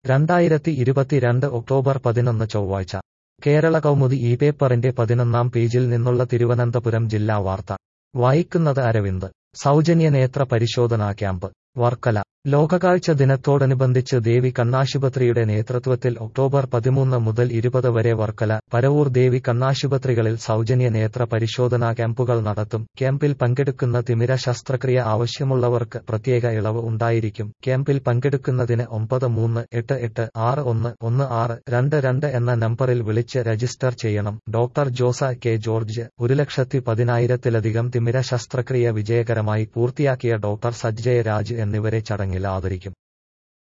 രണ്ടായിരത്തി ഇരുപത്തിരണ്ട് ഒക്ടോബർ പതിനൊന്ന് ചൊവ്വാഴ്ച കേരള കൗമുദി ഈ പേപ്പറിന്റെ പതിനൊന്നാം പേജിൽ നിന്നുള്ള തിരുവനന്തപുരം ജില്ലാ വാർത്ത വായിക്കുന്നത് അരവിന്ദ് സൗജന്യ നേത്ര പരിശോധനാ ക്യാമ്പ് വർക്കല ലോകകാഴ്ച ദിനത്തോടനുബന്ധിച്ച് ദേവി കണ്ണാശുപത്രിയുടെ നേതൃത്വത്തിൽ ഒക്ടോബർ പതിമൂന്ന് മുതൽ ഇരുപത് വരെ വർക്കല പരവൂർ ദേവി കണ്ണാശുപത്രികളിൽ സൗജന്യ നേത്ര പരിശോധനാ ക്യാമ്പുകൾ നടത്തും ക്യാമ്പിൽ പങ്കെടുക്കുന്ന തിമിര ശസ്ത്രക്രിയ ആവശ്യമുള്ളവർക്ക് പ്രത്യേക ഇളവ് ഉണ്ടായിരിക്കും ക്യാമ്പിൽ പങ്കെടുക്കുന്നതിന് ഒമ്പത് മൂന്ന് എട്ട് എട്ട് ആറ് ഒന്ന് ഒന്ന് ആറ് രണ്ട് രണ്ട് എന്ന നമ്പറിൽ വിളിച്ച് രജിസ്റ്റർ ചെയ്യണം ഡോക്ടർ ജോസ കെ ജോർജ് ഒരു ലക്ഷത്തി പതിനായിരത്തിലധികം തിമിര ശസ്ത്രക്രിയ വിജയകരമായി പൂർത്തിയാക്കിയ ഡോക്ടർ സജ്ജയ രാജ് എന്നിവരെ ചടങ്ങിൽ ആദരിക്കും